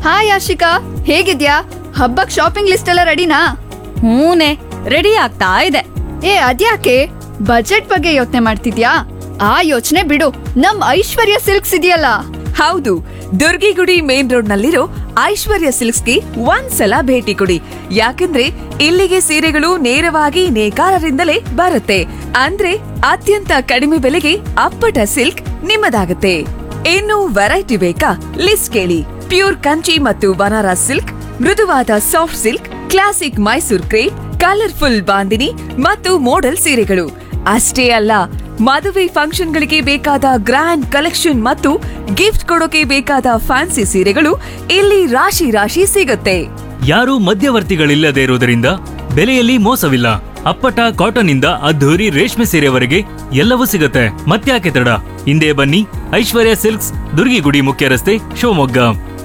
hi Ashika ಹೇಗಿದ್ಯಾ ಹಬ್ಬಕ್ shopping list ಎಲ್ಲ ರೆಡಿನಾ ಹೂನೆ ರೆಡಿ ಆಗ್ತಾ ಇದೆ ಏ ಅದ್ಯಾಕೆ ಬಜೆಟ್ ಬಗ್ಗೆ ಯೋಚನೆ ಮಾಡ್ತಿದ್ಯಾ ಆ ಯೋಚನೆ ಬಿಡು ನಮ್ ಐಶ್ವರ್ಯ ಸಿಲ್ಕ್ಸ್ ಇದೆಯಲ್ಲ ಹೌದು ದುರ್ಗಿಗುಡಿ ಮೇನ್ ರೋಡ್ ನಲ್ಲಿರೋ ಐಶ್ವರ್ಯ ಸಿಲ್ಕ್ಸ್ಗೆ ಒಂದ್ಸಲ ಭೇಟಿ ಕೊಡಿ ಯಾಕಂದ್ರೆ ಇಲ್ಲಿಗೆ ಸೀರೆಗಳು ನೇರವಾಗಿ ನೇಕಾರರಿಂದಲೇ ಬರುತ್ತೆ ಅಂದ್ರೆ ಅತ್ಯಂತ ಕಡಿಮೆ ಬೆಲೆಗೆ ಅಪ್ಪಟ ಸಿಲ್ಕ್ ನಿಮ್ಮದಾಗುತ್ತೆ ಇನ್ನು ವೆರೈಟಿ ಬೇಕಾ ಲಿಸ್ಟ್ ಕೇಳಿ ಪ್ಯೂರ್ ಕಂಚಿ ಮತ್ತು ಬನಾರಸ್ ಸಿಲ್ಕ್ ಮೃದುವಾದ soft silk classic Mysore crepe colourful bandhani ಮತ್ತು ಮೋಡಲ್ ಸೀರೆಗಳು ಅಷ್ಟೇ ಅಲ್ಲ ಮದುವೆ ಫಂಕ್ಷನ್ಗಳಿಗೆ ಬೇಕಾದ ಗ್ರ್ಯಾಂಡ್ ಕಲೆಕ್ಷನ್ ಮತ್ತು ಗಿಫ್ಟ್ ಕೊಡೋಕೆ ಬೇಕಾದ ಫ್ಯಾನ್ಸಿ ಸೀರೆಗಳು ಇಲ್ಲಿ ರಾಶಿ ರಾಶಿ ಸಿಗುತ್ತೆ ಯಾರೂ ಮಧ್ಯವರ್ತಿಗಳಿಲ್ಲದೆ ಇರುವುದರಿಂದ ಬೆಲೆಯಲ್ಲಿ ಮೋಸವಿಲ್ಲ ಅಪ್ಪಟ ಕಾಟನ್ ಇಂದ ಅದ್ಧೂರಿ ರೇಷ್ಮೆ ಸೀರೆವರೆಗೆ ಎಲ್ಲವೂ ಸಿಗುತ್ತೆ ಮತ್ತ್ಯಾಕೆ ತಡ ಹಿಂದೆ ಬನ್ನಿ ಐಶ್ವರ್ಯ ಸಿಲ್ಕ್ಸ್ ದುರ್ಗಿಗುಡಿ ಮುಖ್ಯ ರಸ್ತೆ ಶಿವಮೊಗ್ಗ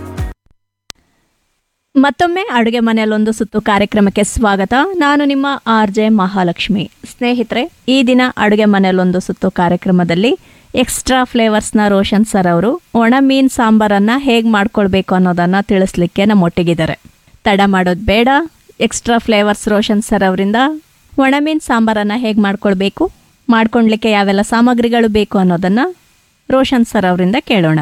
ಮತ್ತೊಮ್ಮೆ ಅಡುಗೆ ಮನೆಯಲ್ಲೊಂದು ಸುತ್ತು ಕಾರ್ಯಕ್ರಮಕ್ಕೆ ಸ್ವಾಗತ ನಾನು ನಿಮ್ಮ ಆರ್ ಜೆ ಮಹಾಲಕ್ಷ್ಮಿ ಸ್ನೇಹಿತರೆ ಈ ದಿನ ಅಡುಗೆ ಮನೆಯಲ್ಲೊಂದು ಸುತ್ತು ಕಾರ್ಯಕ್ರಮದಲ್ಲಿ ಎಕ್ಸ್ಟ್ರಾ ಫ್ಲೇವರ್ಸ್ನ ರೋಷನ್ ಸರ್ ಅವರು ಒಣ ಮೀನ್ ಸಾಂಬಾರನ್ನು ಹೇಗೆ ಮಾಡ್ಕೊಳ್ಬೇಕು ಅನ್ನೋದನ್ನು ತಿಳಿಸ್ಲಿಕ್ಕೆ ನಮ್ಮೊಟ್ಟಿಗಿದ್ದಾರೆ ತಡ ಮಾಡೋದು ಬೇಡ ಎಕ್ಸ್ಟ್ರಾ ಫ್ಲೇವರ್ಸ್ ರೋಷನ್ ಸರ್ ಅವರಿಂದ ಒಣ ಮೀನ್ ಸಾಂಬಾರನ್ನು ಹೇಗೆ ಮಾಡ್ಕೊಳ್ಬೇಕು ಮಾಡ್ಕೊಳ್ಲಿಕ್ಕೆ ಯಾವೆಲ್ಲ ಸಾಮಗ್ರಿಗಳು ಬೇಕು ಅನ್ನೋದನ್ನು ರೋಷನ್ ಸರ್ ಅವರಿಂದ ಕೇಳೋಣ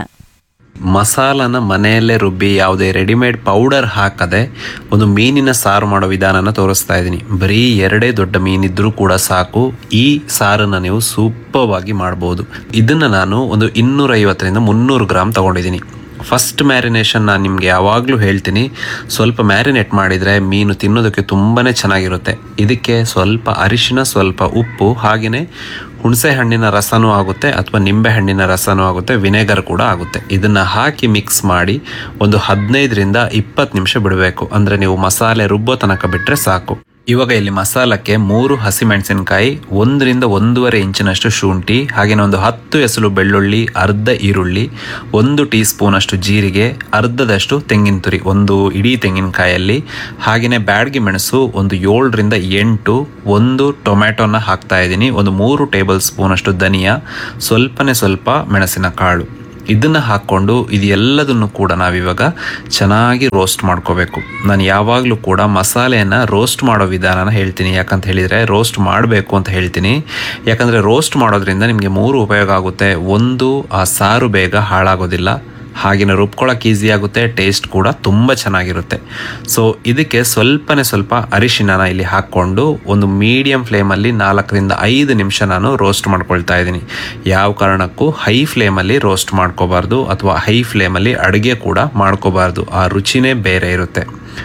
ಮಸಾಲನ ಮನೆಯಲ್ಲೇ ರುಬ್ಬಿ ಯಾವುದೇ ರೆಡಿಮೇಡ್ ಪೌಡರ್ ಹಾಕದೆ ಒಂದು ಮೀನಿನ ಸಾರು ಮಾಡೋ ವಿಧಾನನ ತೋರಿಸ್ತಾ ಇದ್ದೀನಿ ಬರೀ ಎರಡೇ ದೊಡ್ಡ ಮೀನಿದ್ರೂ ಕೂಡ ಸಾಕು ಈ ಸಾರನ್ನ ನೀವು ಸೂಪರ್ವಾಗಿ ಮಾಡ್ಬೋದು ಇದನ್ನ ನಾನು ಒಂದು ಇನ್ನೂರೈವತ್ತರಿಂದ ಮುನ್ನೂರು ಗ್ರಾಮ್ ತಗೊಂಡಿದ್ದೀನಿ ಫಸ್ಟ್ ಮ್ಯಾರಿನೇಷನ್ ನಾನು ನಿಮಗೆ ಯಾವಾಗಲೂ ಹೇಳ್ತೀನಿ ಸ್ವಲ್ಪ ಮ್ಯಾರಿನೇಟ್ ಮಾಡಿದರೆ ಮೀನು ತಿನ್ನೋದಕ್ಕೆ ತುಂಬಾ ಚೆನ್ನಾಗಿರುತ್ತೆ ಇದಕ್ಕೆ ಸ್ವಲ್ಪ ಅರಿಶಿನ ಸ್ವಲ್ಪ ಉಪ್ಪು ಹಾಗೆಯೇ ಹುಣಸೆ ಹಣ್ಣಿನ ರಸನೂ ಆಗುತ್ತೆ ಅಥವಾ ನಿಂಬೆ ಹಣ್ಣಿನ ರಸನೂ ಆಗುತ್ತೆ ವಿನೆಗರ್ ಕೂಡ ಆಗುತ್ತೆ ಇದನ್ನು ಹಾಕಿ ಮಿಕ್ಸ್ ಮಾಡಿ ಒಂದು ಹದಿನೈದರಿಂದ ಇಪ್ಪತ್ತು ನಿಮಿಷ ಬಿಡಬೇಕು ಅಂದರೆ ನೀವು ಮಸಾಲೆ ರುಬ್ಬೋ ತನಕ ಬಿಟ್ಟರೆ ಸಾಕು ಇವಾಗ ಇಲ್ಲಿ ಮಸಾಲಕ್ಕೆ ಮೂರು ಹಸಿಮೆಣಸಿನಕಾಯಿ ಒಂದರಿಂದ ಒಂದೂವರೆ ಇಂಚಿನಷ್ಟು ಶುಂಠಿ ಹಾಗೆಯೇ ಒಂದು ಹತ್ತು ಎಸಲು ಬೆಳ್ಳುಳ್ಳಿ ಅರ್ಧ ಈರುಳ್ಳಿ ಒಂದು ಟೀ ಸ್ಪೂನಷ್ಟು ಜೀರಿಗೆ ಅರ್ಧದಷ್ಟು ತೆಂಗಿನ ತುರಿ ಒಂದು ಇಡೀ ತೆಂಗಿನಕಾಯಲ್ಲಿ ಹಾಗೆಯೇ ಬ್ಯಾಡಗಿ ಮೆಣಸು ಒಂದು ಏಳರಿಂದ ಎಂಟು ಒಂದು ಟೊಮ್ಯಾಟೊನ ಹಾಕ್ತಾ ಇದ್ದೀನಿ ಒಂದು ಮೂರು ಟೇಬಲ್ ಸ್ಪೂನಷ್ಟು ಧನಿಯಾ ಸ್ವಲ್ಪನೇ ಸ್ವಲ್ಪ ಮೆಣಸಿನ ಕಾಳು ಇದನ್ನು ಹಾಕ್ಕೊಂಡು ಇದು ಎಲ್ಲದನ್ನು ಕೂಡ ನಾವಿವಾಗ ಚೆನ್ನಾಗಿ ರೋಸ್ಟ್ ಮಾಡ್ಕೋಬೇಕು ನಾನು ಯಾವಾಗಲೂ ಕೂಡ ಮಸಾಲೆಯನ್ನು ರೋಸ್ಟ್ ಮಾಡೋ ವಿಧಾನನ ಹೇಳ್ತೀನಿ ಯಾಕಂತ ಹೇಳಿದರೆ ರೋಸ್ಟ್ ಮಾಡಬೇಕು ಅಂತ ಹೇಳ್ತೀನಿ ಯಾಕಂದರೆ ರೋಸ್ಟ್ ಮಾಡೋದ್ರಿಂದ ನಿಮಗೆ ಮೂರು ಉಪಯೋಗ ಆಗುತ್ತೆ ಒಂದು ಆ ಸಾರು ಬೇಗ ಹಾಳಾಗೋದಿಲ್ಲ ಹಾಗೆಯೇ ರುಬ್ಕೊಳ್ಳೋಕೆ ಈಸಿ ಆಗುತ್ತೆ ಟೇಸ್ಟ್ ಕೂಡ ತುಂಬ ಚೆನ್ನಾಗಿರುತ್ತೆ ಸೊ ಇದಕ್ಕೆ ಸ್ವಲ್ಪನೇ ಸ್ವಲ್ಪ ಅರಿಶಿಣನ ಇಲ್ಲಿ ಹಾಕ್ಕೊಂಡು ಒಂದು ಮೀಡಿಯಂ ಫ್ಲೇಮಲ್ಲಿ ನಾಲ್ಕರಿಂದ ಐದು ನಿಮಿಷ ನಾನು ರೋಸ್ಟ್ ಮಾಡ್ಕೊಳ್ತಾ ಇದ್ದೀನಿ ಯಾವ ಕಾರಣಕ್ಕೂ ಹೈ ಫ್ಲೇಮಲ್ಲಿ ರೋಸ್ಟ್ ಮಾಡ್ಕೋಬಾರ್ದು ಅಥವಾ ಹೈ ಫ್ಲೇಮಲ್ಲಿ ಅಡುಗೆ ಕೂಡ ಮಾಡ್ಕೋಬಾರ್ದು ಆ ರುಚಿನೇ ಬೇರೆ ಇರುತ್ತೆ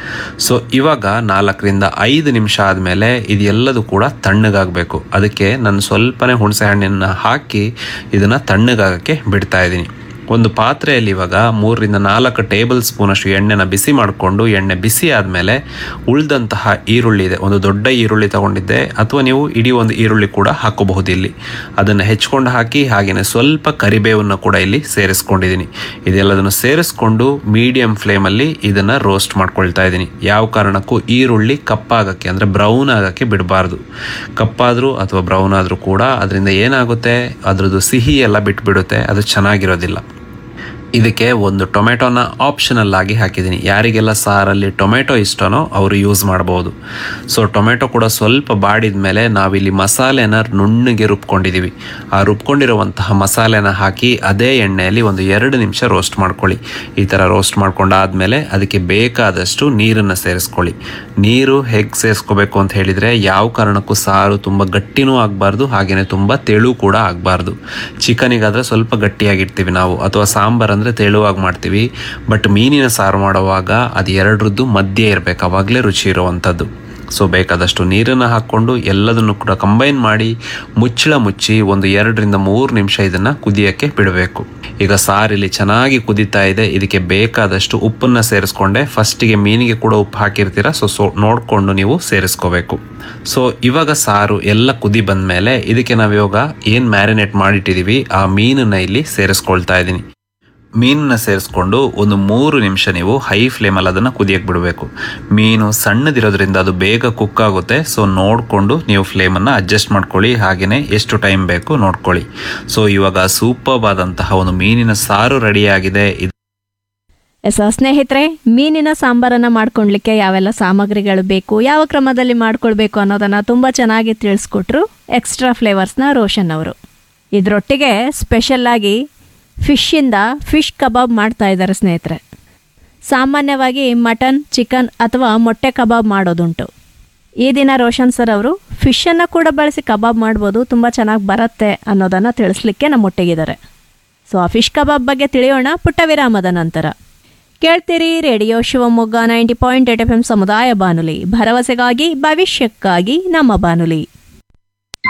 ಸೊ ಇವಾಗ ನಾಲ್ಕರಿಂದ ಐದು ನಿಮಿಷ ಆದಮೇಲೆ ಇದೆಲ್ಲದೂ ಕೂಡ ತಣ್ಣಗಾಗಬೇಕು ಅದಕ್ಕೆ ನಾನು ಸ್ವಲ್ಪನೇ ಹುಣಸೆ ಹಣ್ಣನ್ನು ಹಾಕಿ ಇದನ್ನು ತಣ್ಣಗಾಗಕ್ಕೆ ಬಿಡ್ತಾ ಇದ್ದೀನಿ ಒಂದು ಪಾತ್ರೆಯಲ್ಲಿ ಇವಾಗ ಮೂರರಿಂದ ನಾಲ್ಕು ಟೇಬಲ್ ಸ್ಪೂನಷ್ಟು ಎಣ್ಣೆನ ಬಿಸಿ ಮಾಡಿಕೊಂಡು ಎಣ್ಣೆ ಬಿಸಿ ಆದಮೇಲೆ ಉಳಿದಂತಹ ಈರುಳ್ಳಿ ಇದೆ ಒಂದು ದೊಡ್ಡ ಈರುಳ್ಳಿ ತಗೊಂಡಿದ್ದೆ ಅಥವಾ ನೀವು ಇಡೀ ಒಂದು ಈರುಳ್ಳಿ ಕೂಡ ಹಾಕೋಬಹುದು ಇಲ್ಲಿ ಅದನ್ನು ಹೆಚ್ಕೊಂಡು ಹಾಕಿ ಹಾಗೆಯೇ ಸ್ವಲ್ಪ ಕರಿಬೇವನ್ನು ಕೂಡ ಇಲ್ಲಿ ಸೇರಿಸ್ಕೊಂಡಿದ್ದೀನಿ ಇದೆಲ್ಲದನ್ನು ಸೇರಿಸ್ಕೊಂಡು ಮೀಡಿಯಂ ಫ್ಲೇಮಲ್ಲಿ ಇದನ್ನು ರೋಸ್ಟ್ ಮಾಡ್ಕೊಳ್ತಾ ಇದ್ದೀನಿ ಯಾವ ಕಾರಣಕ್ಕೂ ಈರುಳ್ಳಿ ಕಪ್ಪಾಗಕ್ಕೆ ಅಂದರೆ ಬ್ರೌನ್ ಆಗೋಕ್ಕೆ ಬಿಡಬಾರ್ದು ಕಪ್ಪಾದರೂ ಅಥವಾ ಬ್ರೌನ್ ಆದರೂ ಕೂಡ ಅದರಿಂದ ಏನಾಗುತ್ತೆ ಅದರದ್ದು ಸಿಹಿ ಎಲ್ಲ ಬಿಟ್ಬಿಡುತ್ತೆ ಅದು ಚೆನ್ನಾಗಿರೋದಿಲ್ಲ ಇದಕ್ಕೆ ಒಂದು ಟೊಮೆಟೊನ ಆಪ್ಷನಲ್ ಆಗಿ ಹಾಕಿದ್ದೀನಿ ಯಾರಿಗೆಲ್ಲ ಸಾರಲ್ಲಿ ಟೊಮೆಟೊ ಇಷ್ಟನೋ ಅವರು ಯೂಸ್ ಮಾಡ್ಬೋದು ಸೊ ಟೊಮೆಟೊ ಕೂಡ ಸ್ವಲ್ಪ ಬಾಡಿದ ಮೇಲೆ ನಾವಿಲ್ಲಿ ಮಸಾಲೆನ ನುಣ್ಣಗೆ ರುಬ್ಕೊಂಡಿದ್ದೀವಿ ಆ ರುಬ್ಕೊಂಡಿರುವಂತಹ ಮಸಾಲೆನ ಹಾಕಿ ಅದೇ ಎಣ್ಣೆಯಲ್ಲಿ ಒಂದು ಎರಡು ನಿಮಿಷ ರೋಸ್ಟ್ ಮಾಡ್ಕೊಳ್ಳಿ ಈ ಥರ ರೋಸ್ಟ್ ಮಾಡ್ಕೊಂಡಾದ್ಮೇಲೆ ಅದಕ್ಕೆ ಬೇಕಾದಷ್ಟು ನೀರನ್ನು ಸೇರಿಸ್ಕೊಳ್ಳಿ ನೀರು ಹೇಗೆ ಸೇರಿಸ್ಕೋಬೇಕು ಅಂತ ಹೇಳಿದರೆ ಯಾವ ಕಾರಣಕ್ಕೂ ಸಾರು ತುಂಬ ಗಟ್ಟಿನೂ ಆಗಬಾರ್ದು ಹಾಗೆಯೇ ತುಂಬ ತೆಳು ಕೂಡ ಆಗಬಾರ್ದು ಚಿಕನಿಗಾದರೆ ಸ್ವಲ್ಪ ಗಟ್ಟಿಯಾಗಿರ್ತೀವಿ ನಾವು ಅಥವಾ ಸಾಂಬಾರ್ ಅಂದರೆ ತೆಳುವಾಗಿ ಮಾಡ್ತೀವಿ ಬಟ್ ಮೀನಿನ ಸಾರು ಮಾಡುವಾಗ ಅದು ಎರಡರದ್ದು ಮಧ್ಯೆ ಇರಬೇಕು ಅವಾಗಲೇ ರುಚಿ ಇರುವಂಥದ್ದು ಸೊ ಬೇಕಾದಷ್ಟು ನೀರನ್ನು ಹಾಕ್ಕೊಂಡು ಎಲ್ಲದನ್ನು ಕೂಡ ಕಂಬೈನ್ ಮಾಡಿ ಮುಚ್ಚಳ ಮುಚ್ಚಿ ಒಂದು ಎರಡರಿಂದ ಮೂರು ನಿಮಿಷ ಇದನ್ನು ಕುದಿಯೋಕ್ಕೆ ಬಿಡಬೇಕು ಈಗ ಸಾರಿಲ್ಲಿ ಚೆನ್ನಾಗಿ ಕುದೀತಾ ಇದೆ ಇದಕ್ಕೆ ಬೇಕಾದಷ್ಟು ಉಪ್ಪನ್ನು ಸೇರಿಸ್ಕೊಂಡೆ ಫಸ್ಟಿಗೆ ಮೀನಿಗೆ ಕೂಡ ಉಪ್ಪು ಹಾಕಿರ್ತೀರ ಸೊ ಸೊ ನೋಡಿಕೊಂಡು ನೀವು ಸೇರಿಸ್ಕೋಬೇಕು ಸೊ ಇವಾಗ ಸಾರು ಎಲ್ಲ ಕುದಿ ಬಂದಮೇಲೆ ಇದಕ್ಕೆ ನಾವಿವಾಗ ಏನು ಮ್ಯಾರಿನೇಟ್ ಮಾಡಿಟ್ಟಿದ್ದೀವಿ ಆ ಮೀನನ್ನು ಇಲ್ಲಿ ಸೇರಿಸ್ಕೊಳ್ತಾ ಇದ್ದೀನಿ ಮೀನನ್ನ ಸೇರಿಸ್ಕೊಂಡು ಒಂದು ಮೂರು ನಿಮಿಷ ನೀವು ಹೈ ಫ್ಲೇಮಲ್ಲಿ ಅದನ್ನು ಕುದಿಯಕ್ಕೆ ಬಿಡಬೇಕು ಮೀನು ಸಣ್ಣದಿರೋದ್ರಿಂದ ಅದು ಬೇಗ ಕುಕ್ ಆಗುತ್ತೆ ಸೊ ನೋಡಿಕೊಂಡು ನೀವು ಫ್ಲೇಮನ್ನು ಅಡ್ಜಸ್ಟ್ ಮಾಡ್ಕೊಳ್ಳಿ ಹಾಗೆಯೇ ಎಷ್ಟು ಟೈಮ್ ಬೇಕು ನೋಡ್ಕೊಳ್ಳಿ ಸೊ ಇವಾಗ ಸೂಪರ್ಬ್ ಆದಂತಹ ಒಂದು ಮೀನಿನ ಸಾರು ರೆಡಿಯಾಗಿದೆ ಎಸ್ ಸ್ನೇಹಿತರೆ ಮೀನಿನ ಸಾಂಬಾರನ್ನು ಮಾಡ್ಕೊಳ್ಲಿಕ್ಕೆ ಯಾವೆಲ್ಲ ಸಾಮಗ್ರಿಗಳು ಬೇಕು ಯಾವ ಕ್ರಮದಲ್ಲಿ ಮಾಡ್ಕೊಳ್ಬೇಕು ಅನ್ನೋದನ್ನು ತುಂಬ ಚೆನ್ನಾಗಿ ತಿಳಿಸ್ಕೊಟ್ರು ಎಕ್ಸ್ಟ್ರಾ ಫ್ಲೇವರ್ಸ್ನ ರೋಷನ್ ಅವರು ಇದರೊಟ್ಟಿಗೆ ಸ್ಪೆಷಲ್ಲಾಗಿ ಫಿಶ್ಶಿಂದ ಫಿಶ್ ಕಬಾಬ್ ಮಾಡ್ತಾ ಇದ್ದಾರೆ ಸ್ನೇಹಿತರೆ ಸಾಮಾನ್ಯವಾಗಿ ಮಟನ್ ಚಿಕನ್ ಅಥವಾ ಮೊಟ್ಟೆ ಕಬಾಬ್ ಮಾಡೋದುಂಟು ಈ ದಿನ ರೋಷನ್ ಸರ್ ಅವರು ಫಿಶನ್ನು ಕೂಡ ಬಳಸಿ ಕಬಾಬ್ ಮಾಡ್ಬೋದು ತುಂಬ ಚೆನ್ನಾಗಿ ಬರುತ್ತೆ ಅನ್ನೋದನ್ನು ತಿಳಿಸ್ಲಿಕ್ಕೆ ನಮ್ಮೊಟ್ಟಿಗಿದ್ದಾರೆ ಸೊ ಆ ಫಿಶ್ ಕಬಾಬ್ ಬಗ್ಗೆ ತಿಳಿಯೋಣ ಪುಟ್ಟ ವಿರಾಮದ ನಂತರ ಕೇಳ್ತೀರಿ radio Shivamogga ninety point eight F M ಸಮುದಾಯ ಬಾನುಲಿ ಭರವಸೆಗಾಗಿ ಭವಿಷ್ಯಕ್ಕಾಗಿ ನಮ್ಮ ಬಾನುಲಿ